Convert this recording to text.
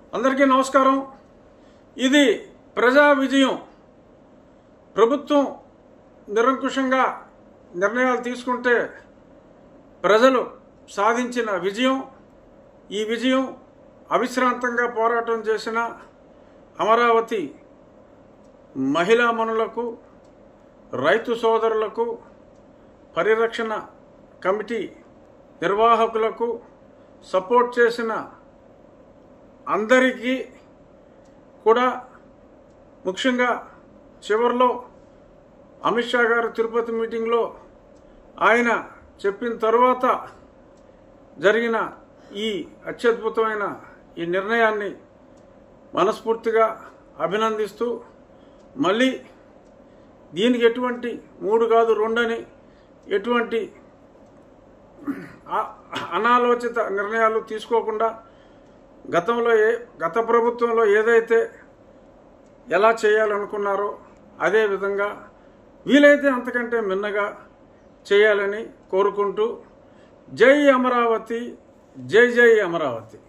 అందరికీ నమస్కారం ఇది ప్రజా విజయం ప్రభుత్వం నిరంకుశంగా నిర్ణయాలు తీసుకుంటే ప్రజలు సాధించిన విజయం ఈ విజయం అవిశ్రాంతంగా పోరాటం చేసిన అమరావతి మహిళా మనులకు రైతు సోదరులకు పరిరక్షణ కమిటీ నిర్వాహకులకు సపోర్ట్ చేసిన అందరికీ కూడా ముఖ్యంగా చివరిలో అమిత్ షా గారు తిరుపతి మీటింగ్లో ఆయన చెప్పిన తరువాత జరిగిన ఈ అత్యద్భుతమైన ఈ నిర్ణయాన్ని మనస్ఫూర్తిగా అభినందిస్తూ మళ్ళీ దీనికి ఎటువంటి మూడు కాదు రెండని ఎటువంటి ఆ- అనాలోచిత నిర్ణయాలు తీసుకోకుండా గతంలో ఏ గత ప్రభుత్వంలో ఏదైతే ఎలా చేయాలనుకున్నారో అదే విధంగా వీలైతే అంతకంటే మిన్నగా చేయాలని కోరుకుంటూ జై అమరావతి జై జై అమరావతి